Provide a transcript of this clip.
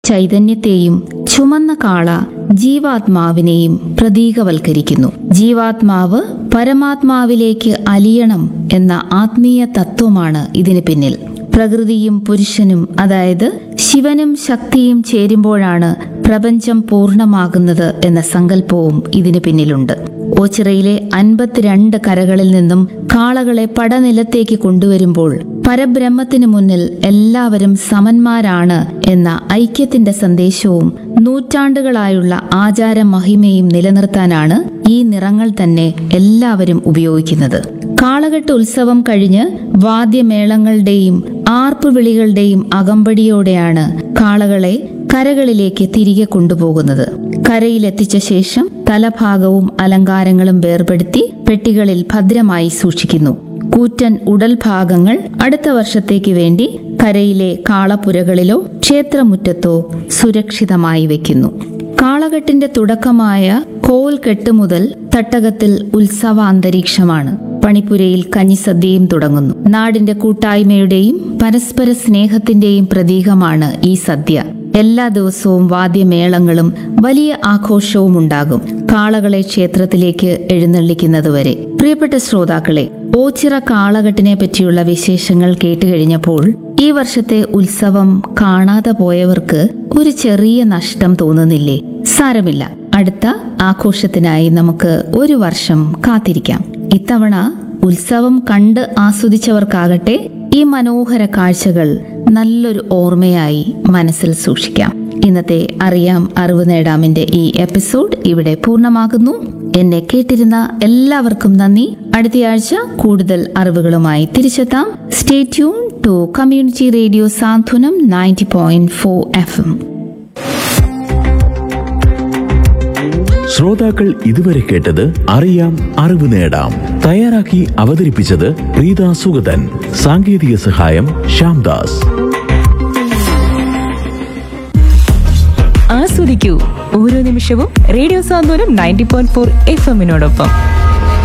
ചൈതന്യത്തെയും ചുമന്ന കാള ജീവാത്മാവിനെയും പ്രതീകവൽക്കരിക്കുന്നു ജീവാത്മാവ് പരമാത്മാവിലേക്ക് അലിയണം എന്ന ആത്മീയ തത്വമാണ് ഇതിന് പിന്നിൽ പ്രകൃതിയും പുരുഷനും അതായത് ശിവനും ശക്തിയും ചേരുമ്പോഴാണ് പ്രപഞ്ചം പൂർണ്ണമാകുന്നത് എന്ന സങ്കല്പവും ഇതിന് പിന്നിലുണ്ട് ഓച്ചിറയിലെ അൻപത്തിരണ്ട് കരകളിൽ നിന്നും കാളകളെ പടനിലത്തേക്ക് കൊണ്ടുവരുമ്പോൾ പരബ്രഹ്മത്തിനു മുന്നിൽ എല്ലാവരും സമന്മാരാണ് എന്ന ഐക്യത്തിന്റെ സന്ദേശവും നൂറ്റാണ്ടുകളായുള്ള ആചാര മഹിമയും നിലനിർത്താനാണ് ഈ നിറങ്ങൾ തന്നെ എല്ലാവരും ഉപയോഗിക്കുന്നത് കാളകെട്ട് ഉത്സവം കഴിഞ്ഞ് വാദ്യമേളങ്ങളുടെയും ആർപ്പുവിളികളുടെയും അകമ്പടിയോടെയാണ് കാളകളെ കരകളിലേക്ക് തിരികെ കൊണ്ടുപോകുന്നത് കരയിലെത്തിച്ച ശേഷം തലഭാഗവും അലങ്കാരങ്ങളും വേർപെടുത്തി പെട്ടികളിൽ ഭദ്രമായി സൂക്ഷിക്കുന്നു കൂറ്റൻ ഉടൽ ഭാഗങ്ങൾ അടുത്ത വർഷത്തേക്ക് വേണ്ടി കരയിലെ കാളപ്പുരകളിലോ ക്ഷേത്രമുറ്റത്തോ സുരക്ഷിതമായി വെക്കുന്നു കാളകെട്ടിന്റെ തുടക്കമായ കോൽകെട്ട് മുതൽ തട്ടകത്തിൽ ഉത്സവാന്തരീക്ഷമാണ് പണിപ്പുരയിൽ കഞ്ഞിസദ്യയും തുടങ്ങുന്നു നാടിന്റെ കൂട്ടായ്മയുടെയും പരസ്പര സ്നേഹത്തിന്റെയും പ്രതീകമാണ് ഈ സദ്യ എല്ലാ ദിവസവും വാദ്യമേളങ്ങളും വലിയ ആഘോഷവും ഉണ്ടാകും കാളകളെ ക്ഷേത്രത്തിലേക്ക് എഴുന്നള്ളിക്കുന്നതുവരെ പ്രിയപ്പെട്ട ശ്രോതാക്കളെ ഓച്ചിറ കാളകെട്ടിനെ പറ്റിയുള്ള വിശേഷങ്ങൾ കേട്ടുകഴിഞ്ഞപ്പോൾ ഈ വർഷത്തെ ഉത്സവം കാണാതെ പോയവർക്ക് ഒരു ചെറിയ നഷ്ടം തോന്നുന്നില്ലേ സാരമില്ല അടുത്ത ആഘോഷത്തിനായി നമുക്ക് ഒരു വർഷം കാത്തിരിക്കാം ഇത്തവണ ഉത്സവം കണ്ട് ആസ്വദിച്ചവർക്കാകട്ടെ ഈ മനോഹര കാഴ്ചകൾ നല്ലൊരു ഓർമ്മയായി മനസ്സിൽ സൂക്ഷിക്കാം ഇന്നത്തെ അറിയാം അറിവ് നേടാമിന്റെ ഈ എപ്പിസോഡ് ഇവിടെ പൂർണ്ണമാകുന്നു എന്നെ കേട്ടിരുന്ന എല്ലാവർക്കും നന്ദി അടുത്തയാഴ്ച കൂടുതൽ അറിവുകളുമായി തിരിച്ചെത്താം stay tune to community radio Santhwanam ninety point four F M ശ്രോതാക്കൾ ഇതുവരെ കേട്ടത് അറിയാം അറിവ് നേടാം തയ്യാറാക്കി അവതരിപ്പിച്ചത് പ്രീത സുഗതൻ സാങ്കേതിക സഹായം ശ്യാംദാസ് ആസ്വദിക്കൂ ഓരോ നിമിഷവും radio Santhwanam ninety point four F എമ്മിനോടൊപ്പം